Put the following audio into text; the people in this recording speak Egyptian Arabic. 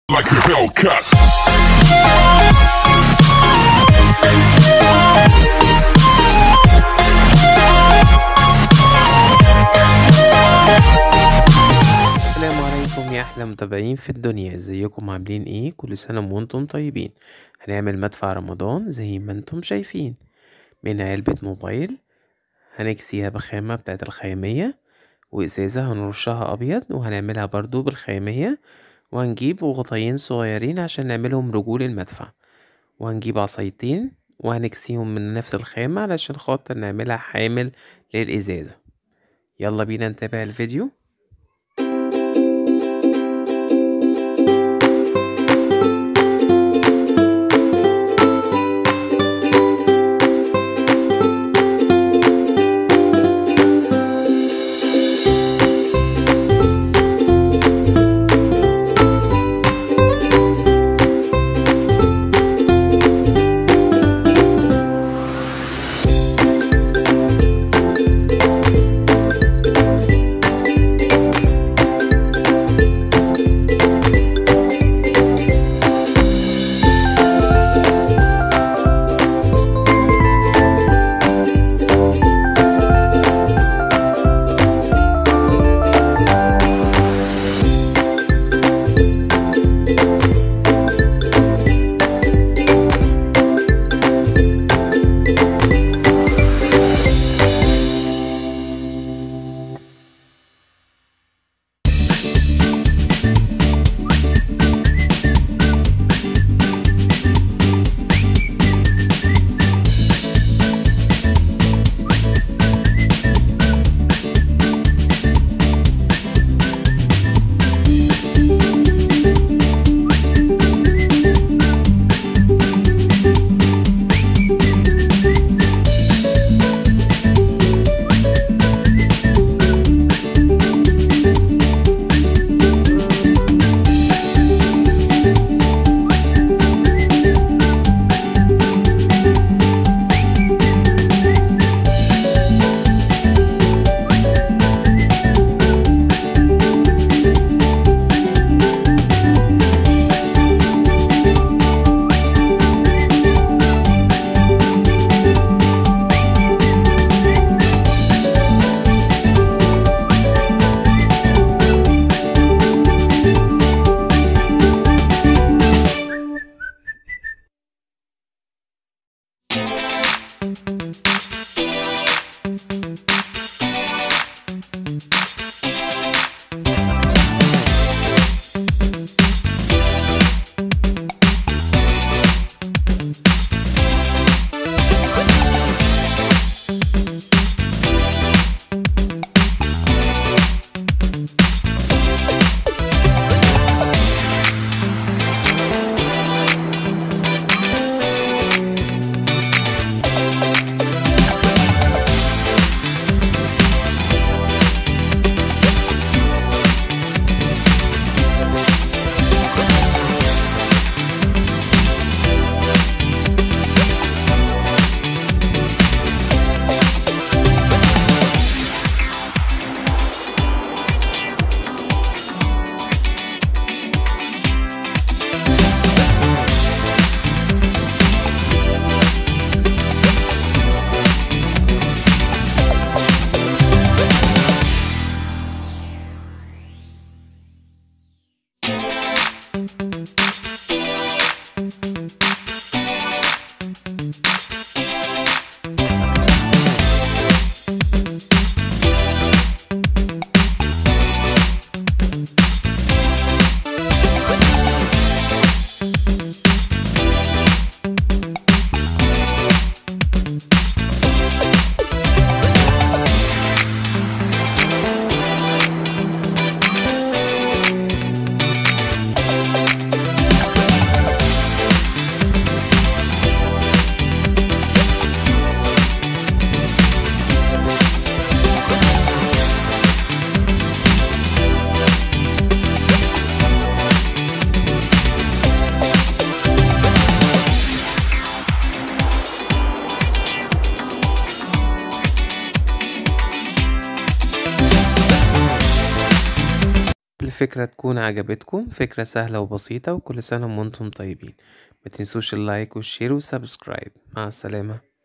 like a Hellcat. السلام عليكم يا احلى متابعين في الدنيا ازيكم عاملين ايه كل سنه وانتم طيبين هنعمل مدفع رمضان زي ما انتم شايفين من علبه موبايل هنكسيها بخامه بتاعت الخياميه وازازه هنرشها ابيض وهنعملها برضو بالخياميه وهنجيب غطيين صغيرين عشان نعملهم رجول المدفع وهنجيب عصايتين وهنكسيهم من نفس الخامه علشان خاطر نعملها حامل للازازه يلا بينا نتابع الفيديو الفكرة تكون عجبتكم فكرة سهلة وبسيطة وكل سنة وانتم طيبين متنسوش اللايك والشير والسبسكرايب مع السلامة